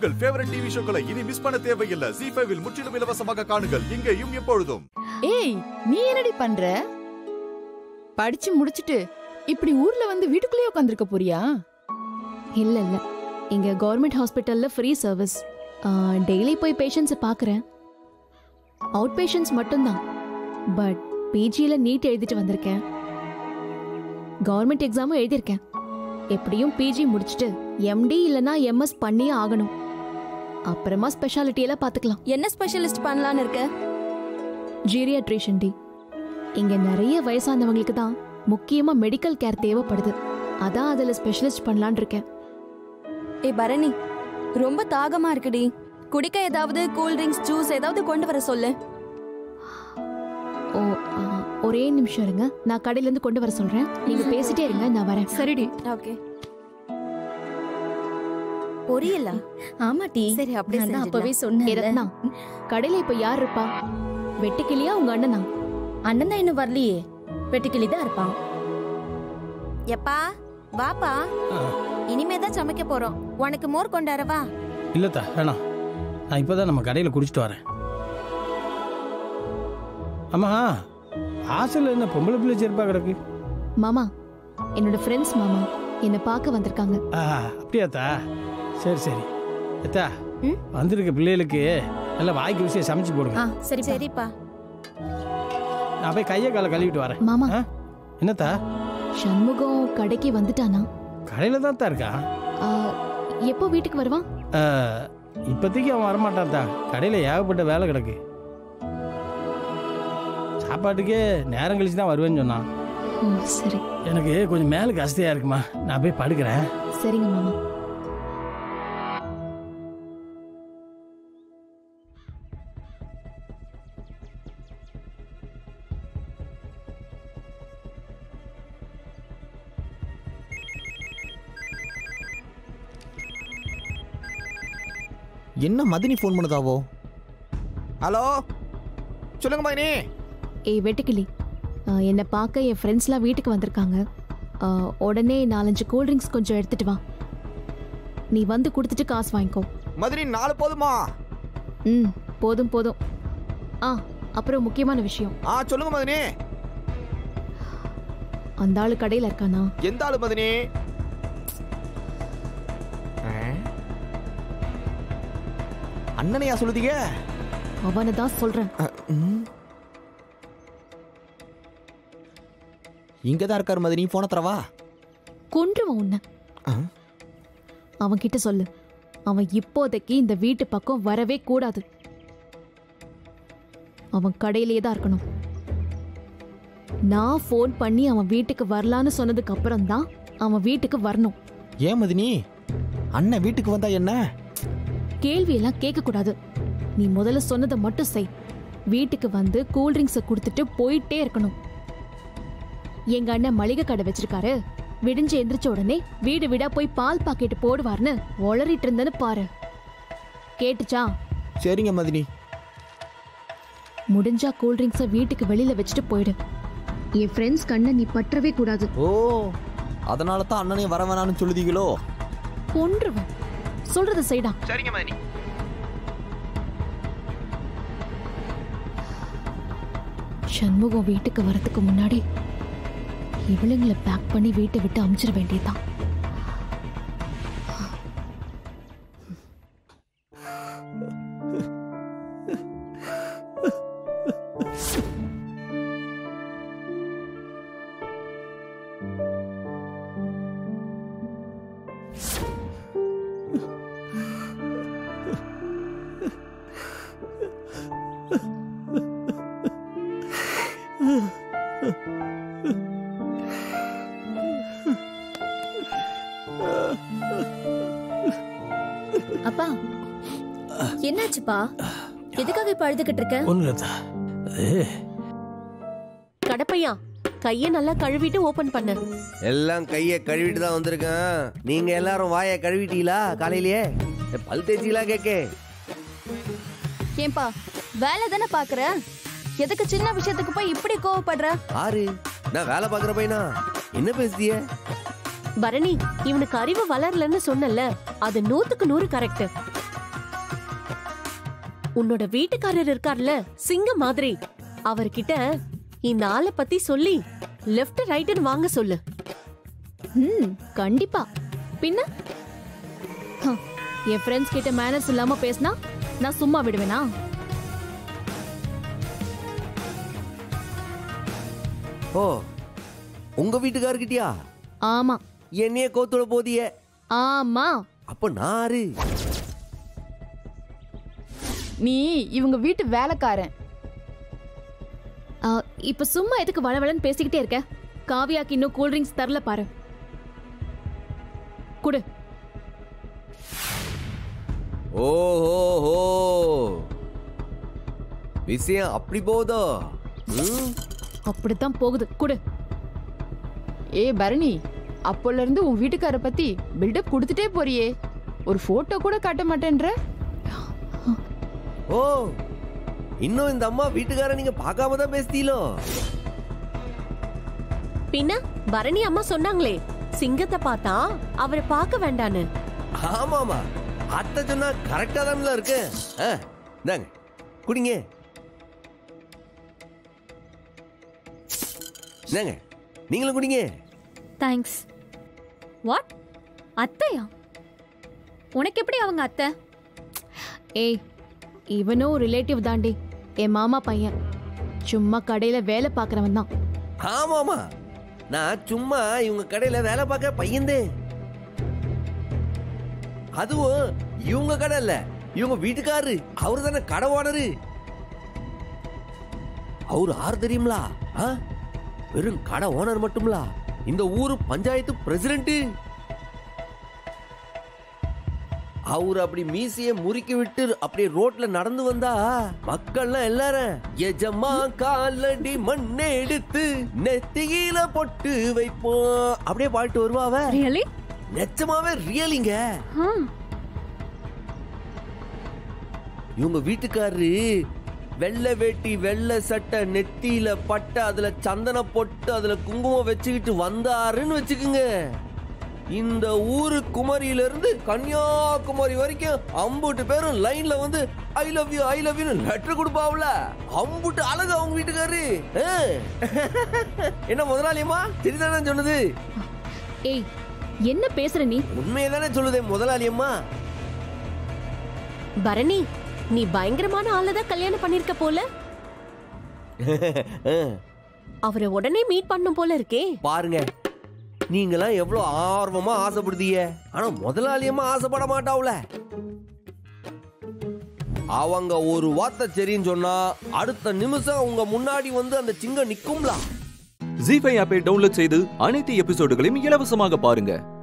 உங்கள் favourite TV ஷோக்களை இனி miss பண்ண தேவையில்லை ஜி ஃபைவில் முற்றிலும் இலவசமாக காணுங்கள் இங்கேயும் எப்பொழுதும் ஏய் நீ என்னடி பண்ற படிச்சு முடிச்சிட்டு இப்படி ஊர்ல வந்து வீட்டுக்குள்ளேயே உட்காந்துருக்க போறியா இல்ல இல்ல இங்க கவர்மெண்ட் ஹாஸ்பிட்டல்ல ஃப்ரீ சர்வீஸ் டெய்லி போய் பேஷண்ட்ஸை பார்க்குறேன் அவுட் பேஷண்ட்ஸ் மட்டும்தான் பட் பிஜியில் நீட் எழுதிட்டு வந்திருக்கேன் கவர்மெண்ட் எக்ஸாமும் எழுதியிருக்கேன் எப்படியும் பிஜி முடிச்சுட்டு எம்டி இல்லனா எம்எஸ் பண்ணியே ஆகணும் அப்புறமா ஸ்பெஷாலிட்டி எல்லாம் பார்த்துக்கலாம் என்ன ஸ்பெஷலிஸ்ட் பண்ணலான்னு இருக்க ஜீரியாட்ரிஷன் டி இங்க நிறைய வயசானவங்களுக்கு தான் முக்கியமா மெடிக்கல் கேர் தேவைப்படுது அதான் அதுல ஸ்பெஷலிஸ்ட் பண்ணலான்னு இருக்கேன் ஏய் பரணி ரொம்ப தாகமா இருக்குடி குடிக்க ஏதாவது கூல் ட்ரிங்க்ஸ் ஜூஸ் ஏதாவது கொண்டு வர சொல்லு ஓ ஆ, ஒரே நிமிஷம் இருங்க நான் கடையில இருந்து கொண்டு வர சொல்றேன் நீங்க பேசிட்டே இருங்க நான் வரேன் சரிடி ஓகே பொரியல ஆமாட்டி சரி, அப்படியே நான் தான் செஞ்சிடலாம். அப்பவே ஏ, சொன்னேன் ரத்னா கடையில இப்ப யார் இருப்பா வெட்டுக்கிளியா உங்க அண்ணனா அண்ணன் தான் இன்னும் வரலையே வெட்டுக்கிளி தான் இருப்பான் எப்பா வாப்பா இனிமே தான் சமைக்க போறோம் உனக்கு மோர் கொண்டாரவா இல்லத்தா வேணாம் நான் இப்போதான் நம்ம கடையில் குடிச்சிட்டு வரேன் ஆமா ஹாஸ்டல்ல என்ன பொம்பளை பிள்ளை செருப்பா கிடக்கு மாமா என்னோட ஃப்ரெண்ட்ஸ் மாமா என்னை பார்க்க வந்திருக்காங்க ஆ அப்படியாத்தா சரி சரி அத்தா ம்? வந்திருக்க பிள்ளைகளுக்கு நல்லா வாய்க்கு விஷயம் சமைச்சு போடுங்க ஆ சரி சரிப்பா நான் போய் கையை காலை கழுவிட்டு வரேன் மாமா ஆ? என்னத்தா சண்முகம் கடைக்கு வந்துட்டானா கடையில் தான் தான் இருக்கான் ஆ, எப்போ வீட்டுக்கு வருவான் ஆ, இப்போதைக்கு அவன் வரமாட்டான்தா கடையில் ஏகப்பட்ட வேலை கிடக்கு சாப்பாட்டுக்கே நேரம் கழிச்சு தான் வருவேன்னு சொன்னான் ஓ சரி எனக்கு கொஞ்சம் மேலுக்கு அசதியாக இருக்குமா நான் போய் படுக்கிறேன் சரிங்க மாமா என்ன மதினி ஃபோன் பண்ணுதாவோ ஹலோ சொல்லுங்க மதினி ஏய் வெட்டுக்கிளி ஆ, என்னை பார்க்க என் ஃப்ரெண்ட்ஸ்லாம் வீட்டுக்கு வந்திருக்காங்க ஆ, உடனே நாலஞ்சு கூல்ட்ரிங்க்ஸ் கொஞ்சம் எடுத்துட்டு வா நீ வந்து கொடுத்துட்டு காசு வாங்கிக்கோ மதினி நாலு போதுமா ம் போதும் போதும் ஆ அப்புறம் முக்கியமான விஷயம் ஆ சொல்லுங்க மதினி அந்த ஆளு கடையில் இருக்கானா எந்த ஆளு மதினி ஆ? அண்ணனையா சொல்லுதீங்க அவனை தான் சொல்கிறேன் இங்க தான் இருக்காரு மதினி போன தரவா கொன்றுவன் உன்னை ஆ? அவன் கிட்ட சொல்லு அவன் இப்போதைக்கு இந்த வீட்டு பக்கம் வரவே கூடாது அவன் கடையிலே தான் இருக்கணும் நான் ஃபோன் பண்ணி அவன் வீட்டுக்கு வரலான்னு சொன்னதுக்கு அப்புறம் தான் அவன் வீட்டுக்கு வரணும் ஏன் மதினி அண்ணன் வீட்டுக்கு வந்தா என்ன கேள்வியெல்லாம் கேட்கக்கூடாது நீ முதல்ல சொன்னதை மட்டும் செய் வீட்டுக்கு வந்து கூல்ட்ரிங்க்ஸை கொடுத்துட்டு போயிட்டே இருக்கணும் எங்க அண்ணன் மளிகை கடை வச்சிருக்காரு விடிஞ்சு எந்திரிச்ச உடனே வீடு வீடா போய் பால் பாக்கெட் போடுவார்னு ஒளறிட்டு இருந்தேன்னு பாரு கேட்டுச்சா சரிங்க மதினி முடிஞ்சா கூல்ட்ரிங்க்ஸை வீட்டுக்கு வெளியில வச்சுட்டு போயிடு என் ஃப்ரெண்ட்ஸ் கண்ணை நீ பற்றவே கூடாது ஓ அதனால தான் அண்ணனே வர வேணாம்னு சொல்லுதீங்களோ கொன்றுவன் சொல்றத செய்டா சரிங்க மதினி சண்முகம் வீட்டுக்கு வரதுக்கு முன்னாடி இவளுங்களை பேக் பண்ணி வீட்டை விட்டு அமுச்சிட வேண்டியதுதான் அப்பா என்னாச்சுப்பா எதுக்காக இப்ப அழுதுகிட்டு இருக்க ஒன்றும் இல்லத்தா அது கடப்பையா கைய நல்லா கழுவிட்டு ஓபன் பண்ணு எல்லாம் கையை கழுவிட்டு தான் வந்திருக்கேன் நீங்க எல்லாரும் வாயை கழுவிட்டீங்களா காலையிலேயே ஏ, பல் தேய்ச்சிங்களா கேக்கே ஏன்பா வேலை தானே பாக்குற எதுக்கு சின்ன விஷயத்துக்கு போய் இப்படி கோவப்படுற ஆறு நான் வேலை பார்க்குற பையனா என்ன பேசுதிய பரணி இவனுக்கு அறிவு வளரலன்னு சொன்னல அது நூத்துக்கு நூறு கரெக்ட் உன்னோட வீட்டுக்காரர் இருக்கார்ல சிங்க மாதிரி அவர்கிட்ட இந்த ஆளை பத்தி சொல்லி லெஃப்ட் ரைட்னு வாங்க சொல்லு ம் கண்டிப்பா பின்ன ஹம், என் ஃப்ரெண்ட்ஸ் கிட்ட மேனர்ஸ் இல்லாம பேசினா நான் சும்மா விடுவேனா ஓ உங்க வீட்டுக்காரர்கிட்டயா ஆமா என்னைய கோத்துட போதிய ஆமா அப்ப நாரு நீ இவங்க வீட்டு வேலைக்காரன் ஆ, இப்ப சும்மா எதுக்கு வளவளன்னு பேசிக்கிட்டே இருக்க காவியாக்கு இன்னும் கூல் ட்ரிங்க்ஸ் தரல பாரு குடு ஓஹோ விஷயம் அப்படி போதோ ம்? அப்படித்தான் போகுது குடு ஏ பரணி அப்போல இருந்து உன் வீட்டுக்கார பத்தி பில்டப் கொடுத்துட்டே போறியே ஒரு போட்டோ கூட காட்ட மாட்டேன்ற ஓ இன்னும் இந்த அம்மா வீட்டுக்கார நீங்க பார்க்காம தான் பேசுதீங்களோ பின்ன பரணி அம்மா சொன்னாங்களே சிங்கத்தை பார்த்தா அவரை பார்க்க வேண்டான்னு ஆமாமா அத்தை சொன்னா கரெக்டா தான்ல இருக்கு ஆ, இந்தாங்க குடிங்க இந்தாங்க நீங்களும் குடிங்க தேங்க்ஸ் வாட் அத்தையா உனக்கு எப்படி அவங்க அத்தை ஏய் இவனும் ரிலேட்டிவ் தாண்டி என் மாமா பையன் சும்மா கடையில வேலை பார்க்கறவன் தான் ஆமாமா நான் சும்மா இவங்க கடையில வேலை பார்க்க பையன்தே அதுவும் இவங்க கடை இல்ல இவங்க வீட்டுக்காரரு அவரு தானே கடை ஓனரு அவரு ஆறு தெரியுங்களா ஆ? வெறும் கடை ஓனர் மட்டும்லா இந்த ஊரு பஞ்சாயத்து பிரசிடண்ட் அவர் அப்படி மீசைய முறுக்கி விட்டு அப்படியே ரோட்ல நடந்து வந்தா மக்கள்லாம் எல்லாரும் எஜமா காலடி மண்ணெடுத்து நெத்தியில பொட்டு வைப்போம் அப்படியே பாட்டு வருவாவ ரியலி நிச்சயமாவே ரியலிங்க இவங்க வீட்டுக்காரரு வெள்ளை வேட்டி வெள்ளை சட்டை நெத்தியில பட்டை அதுல சந்தன பொட்டு அதுல குங்குமம் வச்சுக்கிட்டு வந்தாருன்னு வச்சுக்குங்க இந்த ஊரு குமரியில இருந்து கன்னியாகுமரி வரைக்கும் அம்புட்டு பேரும் லைன்ல வந்து I love you I love you letter கொடுப்பாவுல அம்புட்டு அழகு அவங்க வீட்டுக்காரு ஆ. என்ன முதலாளியம்மா சரிதானே சொன்னது ஏய் என்ன பேசுற நீ உண்மையை தானே சொல்லுதே முதலாளியம்மா பரணி நீ பயங்கரமான ஆளதான் கல்யாணம் பண்ணிருக்க போல அவரை உடனே மீட் பண்ணும் போல இருக்கே பாருங்க நீங்களாம் எவ்வளவு ஆர்வமா ஆசைப்படுதீங்க ஆனா முதலாளியம்மா ஆசைப்பட மாட்டாவுல அவங்க ஒரு வார்த்தை சரின்னு சொன்னா அடுத்த நிமிஷம் உங்க முன்னாடி வந்து அந்த சிங்கம் நிக்கும்ல ஜி ஃபைவ் ஆப்பை டவுன்லோட் செய்து அனைத்து எபிசோடுகளையும் இலவசமாக பாருங்க